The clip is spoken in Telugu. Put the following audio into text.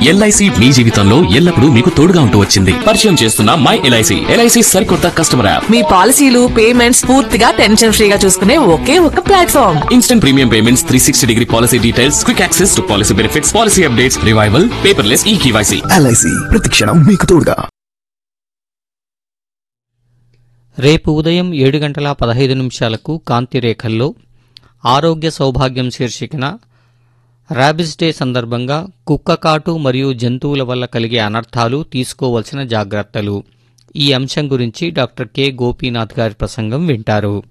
ఎల్ఐసి మీ జీవితంలో ఎల్లప్పుడూ మీకు తోడుగా ఉంటూ వచ్చింది పరిచయం చేస్తున్న మై ఎల్ఐసి ఎల్ఐసి సరికొత్త కస్టమర్ యాప్ మీ పాలసీలు పేమెంట్స్ పూర్తిగా టెన్షన్ ఫ్రీగా చూసుకునే ఒకే ఒక platform instant premium payments three sixty degree policy details quick access to policy benefits policy updates revival paperless e KYC LIC ప్రతిక్షణం మీకు తోడుగా రేపు ఉదయం ఏడు గంటల పదహైదు నిమిషాలకు కాంతి రేఖల్లో ఆరోగ్య సౌభాగ్యం శీర్షికన ర్యాబిస్ డే సందర్భంగా కుక్క కాటు మరియు జంతువుల వల్ల కలిగే అనర్థాలు తీసుకోవలసిన జాగ్రత్తలు ఈ అంశం గురించి డాక్టర్ కె గోపీనాథ్ గారి ప్రసంగం వింటారు